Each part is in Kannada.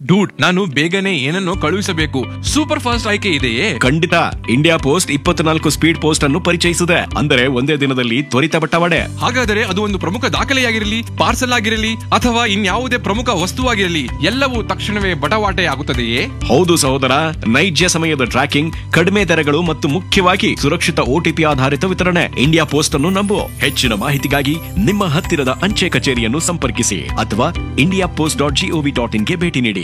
ಡೂಡ್ ನಾನು ಬೇಗನೆ ಏನನ್ನೋ ಕಳುಹಿಸಬೇಕು ಸೂಪರ್ ಫಾಸ್ಟ್ ಆಯ್ಕೆ ಇದೆಯೇ ಖಂಡಿತ ಇಂಡಿಯಾ ಪೋಸ್ಟ್ ಇಪ್ಪತ್ನಾಲ್ಕು ಸ್ಪೀಡ್ ಪೋಸ್ಟ್ ಅನ್ನು ಪರಿಚಯಿಸಿದೆ ಅಂದರೆ ಒಂದೇ ದಿನದಲ್ಲಿ ತ್ವರಿತ ಬಟ್ಟವಾಡೆ ಹಾಗಾದರೆ ಅದು ಒಂದು ಪ್ರಮುಖ ದಾಖಲೆಯಾಗಿರಲಿ ಪಾರ್ಸಲ್ ಆಗಿರಲಿ ಅಥವಾ ಇನ್ಯಾವುದೇ ಪ್ರಮುಖ ವಸ್ತುವಾಗಿರಲಿ ಎಲ್ಲವೂ ತಕ್ಷಣವೇ ಬಟವಾಟೆ ಆಗುತ್ತದೆಯೇ ಹೌದು ಸಹೋದರ ನೈಜ ಸಮಯದ ಟ್ರ್ಯಾಕಿಂಗ್ ಕಡಿಮೆ ದರಗಳು ಮತ್ತು ಮುಖ್ಯವಾಗಿ ಸುರಕ್ಷಿತ ಓಟಿಪಿ ಆಧಾರಿತ ವಿತರಣೆ ಇಂಡಿಯಾ ಪೋಸ್ಟ್ ಅನ್ನು ನಂಬು ಹೆಚ್ಚಿನ ಮಾಹಿತಿಗಾಗಿ ನಿಮ್ಮ ಹತ್ತಿರದ ಅಂಚೆ ಕಚೇರಿಯನ್ನು ಸಂಪರ್ಕಿಸಿ ಅಥವಾ India Post dot GOV dot ಇನ್ಗೆ ಭೇಟಿ ನೀಡಿ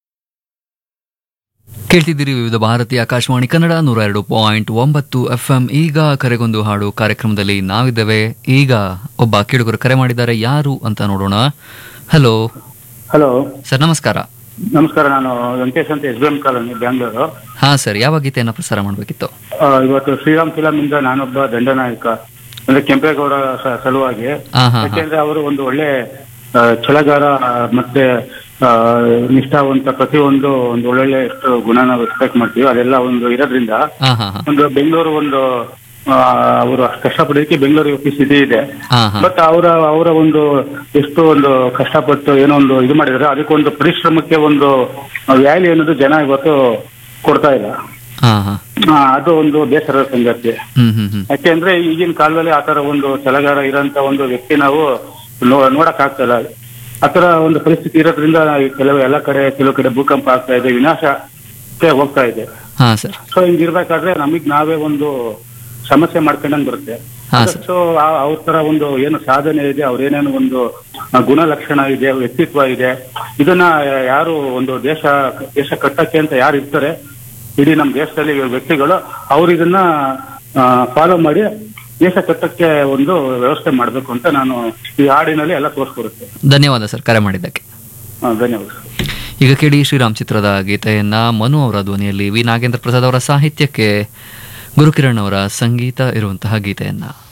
ಕೇಳ್ತಿದ್ದೀರಿ ವಿವಿಧ ಭಾರತೀಯ ಆಕಾಶವಾಣಿ ಕನ್ನಡ ನೂರ ಎರಡು ಪಾಯಿಂಟ್ ಒಂಬತ್ತು ಎಫ್ ಎಂ ಈಗ ಕರೆಗೊಂದು ಹಾಡು ಕಾರ್ಯಕ್ರಮದಲ್ಲಿ ನಾವಿದ್ದೇವೆ ಈಗ ಒಬ್ಬ ಕೇಳುಗರು ಕರೆ ಮಾಡಿದ್ದಾರೆ ಯಾರು ಅಂತ ನೋಡೋಣ ಹಲೋ ಹಲೋ ಸರ್ ನಮಸ್ಕಾರ ನಮಸ್ಕಾರ ನಾನು ವೆಂಕಟೇಶ್ ಅಂತ S B M colony Bangalore ಹಾ ಸರ್ ಯಾವ ಗೀತೆಯನ್ನು ಪ್ರಸಾರ ಮಾಡಬೇಕಿತ್ತು ಆ, ಇವತ್ತು ಶ್ರೀರಾಮ್ ಫಿಲಂ ಇಂದ ನಾನೊಬ್ಬ ದಂಡನಾಯಕ ಅಂದ್ರೆ ಕೆಂಪೇಗೌಡ ಸ- ಸಲುವಾಗಿ ಹಾ ಹಾ ಹಾ ಯಾಕೆಂದ್ರೆ ಅವರು ಒಂದು ಒಳ್ಳೆ ಆ, ಛಲಗಾರ ಆ, ಮತ್ತೆ ಆ, ನಿಷ್ಠಾವಂತ ಪ್ರತಿಯೊಂದು ಒಂದು ಒಳ್ಳೊಳ್ಳೆ ಎಷ್ಟು ಗುಣ ನಾವು ಎಕ್ಸ್ಪೆಕ್ಟ್ ಮಾಡ್ತೀವಿ ಅದೆಲ್ಲ ಒಂದು ಇರೋದ್ರಿಂದ ಹಾ ಹಾ ಹಾ ಒಂದು ಬೆಂಗಳೂರು ಒಂದು ಆ, ಅವರು ಅಷ್ಟು ಕಷ್ಟಪಡೋದಕ್ಕೆ ಬೆಂಗಳೂರು ಯುಪಿ ಸ್ಥಿತಿ ಇದೆ ಹಾ ಹಾ ಬಟ್ ಅವರ ಅವರ ಒಂದು ಎಷ್ಟು ಒಂದು ಕಷ್ಟಪಟ್ಟು ಏನೋ ಒಂದು ಇದು ಮಾಡಿದ್ರೆ ಅದಕ್ಕೊಂದು ಪರಿಶ್ರಮಕ್ಕೆ ಒಂದು ವ್ಯಾಲ್ಯೂ ಅನ್ನೋದು ಜನ ಇವತ್ತು ಕೊಡ್ತಾ ಇಲ್ಲ ಹಾ ಹಾ ಆ, ಅದು ಒಂದು ಬೇಸರದ ಸಂಗತಿ ಹ್ಮ್ ಹ್ಮ್ ಹ್ಮ್ ಯಾಕೆಂದ್ರೆ ಈಗಿನ ಕಾಲದಲ್ಲಿ ಆತರ ಒಂದು ಛಲಗಾರ ಇರೋಂತ ಒಂದು ವ್ಯಕ್ತಿ ನಾವು ನೋ- ನೋಡಕ್ ಆಗ್ತಾ ಇಲ್ಲ ಆತರ ಒಂದು ಪರಿಸ್ಥಿತಿ ಇರೋದ್ರಿಂದ ಈ ಕೆಲವು ಎಲ್ಲ ಕಡೆ ಕೆಲವು ಕಡೆ ಭೂಕಂಪ ಆಗ್ತಾ ಇದೆ ವಿನಾಶಕ್ಕೆ ಹೋಗ್ತಾ ಇದೆ ಹಾ ಸರ್ ಸೊ ಹಿಂಗಿರ್ಬೇಕಾದ್ರೆ ನಮಗ್ ನಾವೇ ಒಂದು ಸಮಸ್ಯೆ ಮಾಡ್ಕೊಂಡಂಗ್ ಬರುತ್ತೆ ಹಾ, ಸರ್. ಸೊ ಅವ್ರ ತರ ಒಂದು ಏನು ಸಾಧನೆ ಇದೆ ಅವ್ರೇನೇನು ಒಂದು ಆ, ಗುಣಲಕ್ಷಣ ಇದೆ ವ್ಯಕ್ತಿತ್ವ ಇದೆ ಇದನ್ನ ಯಾರು ಒಂದು ದೇಶ ದೇಶ ಕಟ್ಟಕ್ಕೆ ಅಂತ ಯಾರು ಇರ್ತಾರೆ ಇಡೀ ನಮ್ಮ ದೇಶದಲ್ಲಿ ವ್ಯಕ್ತಿಗಳು ಅವ್ರು ಇದನ್ನ ಫಾಲೋ ಮಾಡಿ ದೇಶ ಕಟ್ಟಕ್ಕೆ ಒಂದು ವ್ಯವಸ್ಥೆ ಮಾಡ್ಬೇಕು ಅಂತ ನಾನು ಈ ಹಾಡಿನಲ್ಲಿ ಎಲ್ಲ ತೋರಿಸ್ಕೊಡುತ್ತೆ ಧನ್ಯವಾದ ಸರ್ ಕರೆ ಮಾಡಿದ್ದಕ್ಕೆ ಧನ್ಯವಾದ ಈಗ ಕೇಳಿ ಶ್ರೀರಾಮ್ ಚಿತ್ರದ ಗೀತೆಯನ್ನ ಮನು ಅವರ ಧ್ವನಿಯಲ್ಲಿ ವಿ ನಾಗೇಂದ್ರ ಪ್ರಸಾದ್ ಅವರ ಸಾಹಿತ್ಯಕ್ಕೆ ಗುರುಕಿರಣ್ ಅವರ ಸಂಗೀತ ಇರುವಂತಹ ಗೀತೆಯನ್ನ